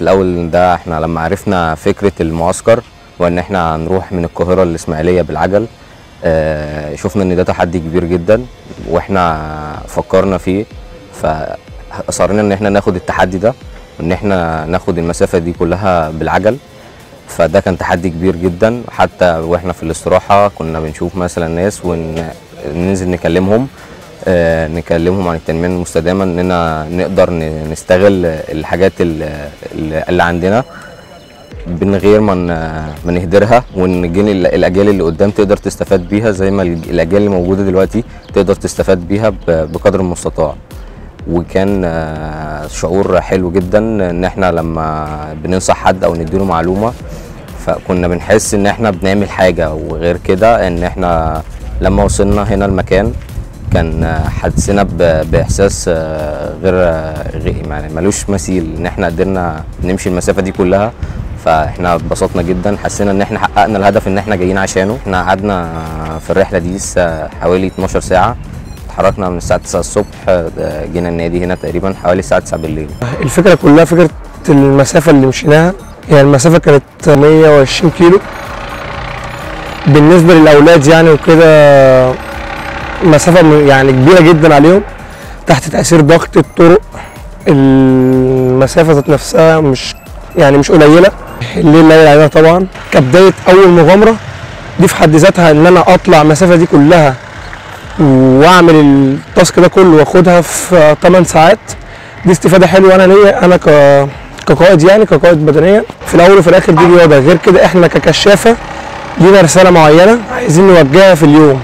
الاول ده احنا لما عرفنا فكره المعسكر وان احنا هنروح من القاهره للاسماعيليه بالعجل آه، شفنا ان ده تحدي كبير جدا واحنا فكرنا فيه فاصرنا ان احنا ناخد التحدي ده وان احنا ناخد المسافه دي كلها بالعجل فده كان تحدي كبير جدا حتى واحنا في الاستراحه كنا بنشوف مثلا ناس وننزل نكلمهم آه، نكلمهم عن التنميه المستدامه اننا نقدر ن- نستغل الحاجات ال- ال- اللي عندنا من غير ما ن- ما نهدرها وان الجيل- الاجيال اللي قدام تقدر تستفاد بيها زي ما الج- الاجيال اللي موجوده دلوقتي تقدر تستفاد بيها ب- بقدر المستطاع وكان آه، شعور حلو جدا ان احنا لما بننصح حد او نديله معلومه فكنا بنحس ان احنا بنعمل حاجه وغير كده ان احنا لما وصلنا هنا المكان كان آه، حسينا ب- باحساس آه، غير آه، غير يعني ملوش مثيل ان احنا قدرنا نمشي المسافه دي كلها فاحنا اتبسطنا جدا حسينا ان احنا حققنا الهدف ان احنا جايين عشانه احنا قعدنا في الرحله دي س- حوالي 12 ساعه اتحركنا من الساعه 9 الصبح آه، جينا النادي هنا تقريبا حوالي الساعه 9 بالليل الفكره كلها فكره المسافه اللي مشيناها يعني المسافه كانت 120 كيلو بالنسبه للاولاد يعني وكده مسافه م- يعني كبيره جدا عليهم تحت تاثير ضغط الطرق المسافه ذات نفسها مش يعني مش قليله الليل ليل علينا طبعا كبدايه اول مغامره دي في حد ذاتها ان انا اطلع المسافه دي كلها واعمل التاسك ده كله واخدها في 8 ساعات دي استفاده حلوه انا ليا انا ك كقائد يعني كقائد بدنيا في الاول وفي الاخر دي رياضه غير كده احنا ككشافه لينا رساله معينه عايزين نوجهها في اليوم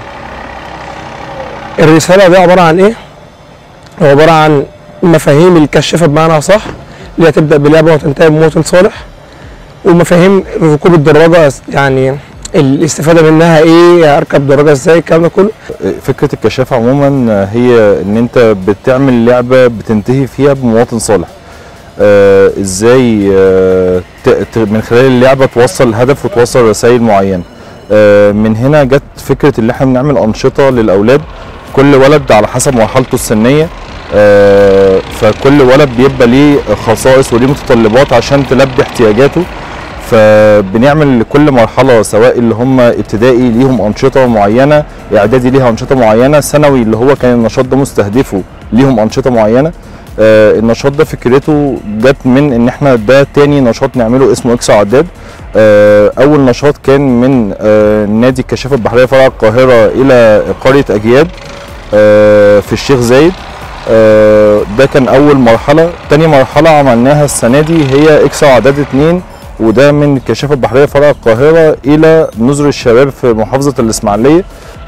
الرساله دي عباره عن ايه هو عباره عن مفاهيم الكشافه بمعنى صح اللي هي تبدا بلعبه وتنتهي بموطن صالح ومفاهيم ركوب الدراجه يعني الاستفاده منها ايه اركب دراجه ازاي الكلام ده كله فكرة الكشافة عموما هي ان انت بتعمل لعبة بتنتهي فيها بمواطن صالح آه ازاي آه ت- ت- من خلال اللعبة توصل الهدف وتوصل رسائل معينة آه من هنا جت فكرة اللي احنا بنعمل انشطة للاولاد كل ولد على حسب مرحلته السنية آه فكل ولد بيبقى ليه خصائص وليه متطلبات عشان تلبي احتياجاته فبنعمل لكل مرحله سواء اللي هم ابتدائي ليهم انشطه معينه اعدادي ليها انشطه معينه ثانوي اللي هو كان النشاط ده مستهدفه ليهم انشطه معينه آه النشاط ده فكرته جت من ان احنا ده تاني نشاط نعمله اسمه اكس عداد آه اول نشاط كان من آه نادي الكشافه البحريه فرع القاهره الى قريه اجياد آه في الشيخ زايد آه ده كان اول مرحله تاني مرحله عملناها السنه دي هي اكس عداد اتنين وده من الكشافه البحريه فرع القاهره الى نزر الشباب في محافظه الاسماعيليه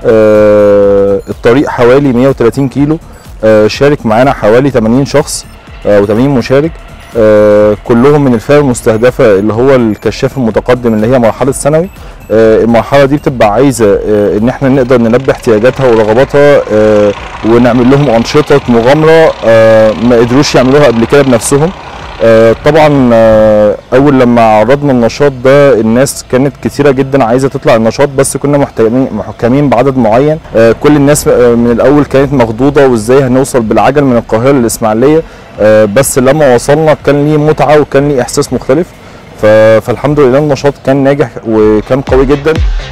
آه الطريق حوالي 130 كيلو آه شارك معانا حوالي 80 شخص آه و80 مشارك آه كلهم من الفئه المستهدفه اللي هو الكشاف المتقدم اللي هي مرحله ثانوي آه المرحله دي بتبقى عايزه آه ان احنا نقدر نلبي احتياجاتها ورغباتها آه ونعمل لهم انشطه مغامره آه ما قدروش يعملوها قبل كده بنفسهم آه، طبعا آه، اول لما عرضنا النشاط ده الناس كانت كثيره جدا عايزه تطلع النشاط بس كنا محتكمين محكمين بعدد معين آه، كل الناس آه، من الاول كانت مخضوضه وازاي هنوصل بالعجل من القاهره للاسماعيليه آه، بس لما وصلنا كان ليه متعه وكان ليه احساس مختلف ف- فالحمد لله النشاط كان ناجح وكان قوي جدا